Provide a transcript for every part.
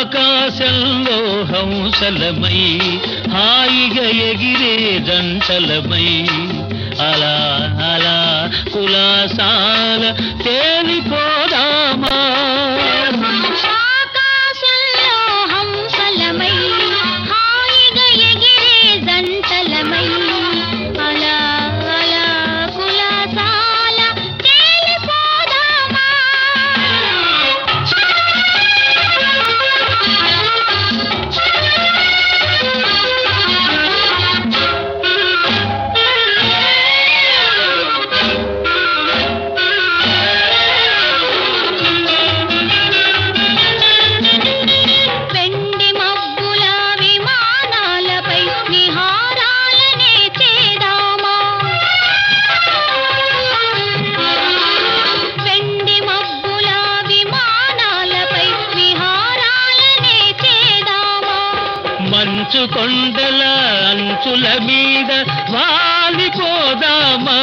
ఆకాశంలో హంసలమై హాయిగా ఎగిరే జంటలమై అలా అలా కులాసాల తేలిపోదామా ఆకాశంలో హంసలమై హాయిగా ఎగిరే జంటలమై అలా అలా కులాసాల తేలిపోదామా వెండి మబ్బుల విమానాలపై విహారాలనే చేదామా వెండి మబ్బుల విమానాలపై విహారాలనే చేదామా మంచు కొండల అంచుల మీద వాలిపోదామా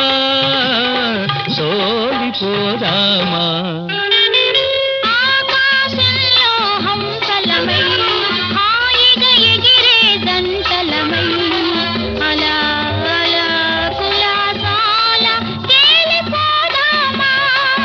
సోలిపోదామా ఆకాశంలో హంసలమై హాయిగా ఎగిరే జంటలమై అలా అలా కులాసాల తేలిపోదామా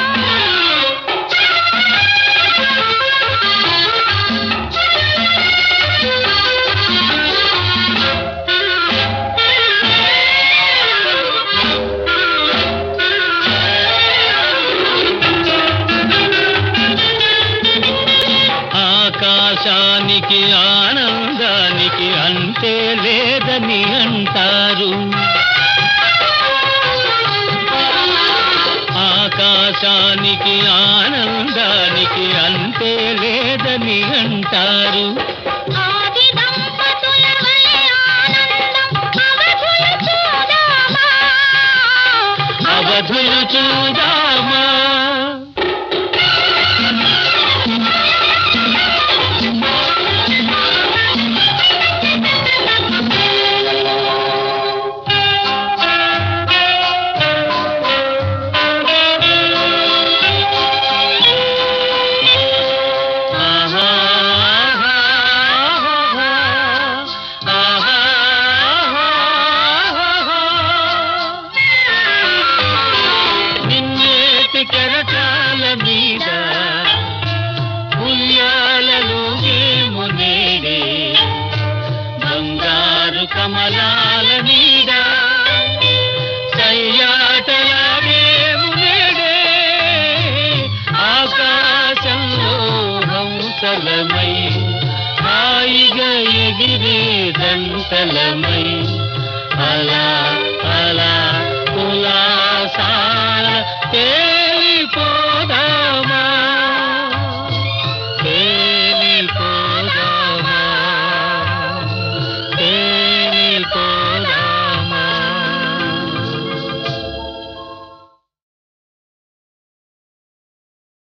ఆకాశానికి ఆనందానికి అంతే లేదని అంటారు ఆకాశానికి ఆనందానికి అంతే లేదని అంటారు ఆది దంపతుల వలె ఆనందం అవధులు చూడామా అవధులు చూదామా ఆహా, ఆహా, ఆహా, ఆహా. నిన్నేటి కెరటాల మీద ఉయ్యాలలో ఏము నేడే బంగారు కమలాల మీద సయ్యాటలాగేము నేడే ఆకాశంలో హంసలమై హాయిగా ఎగిరే దంతలమై అలా అలా కులా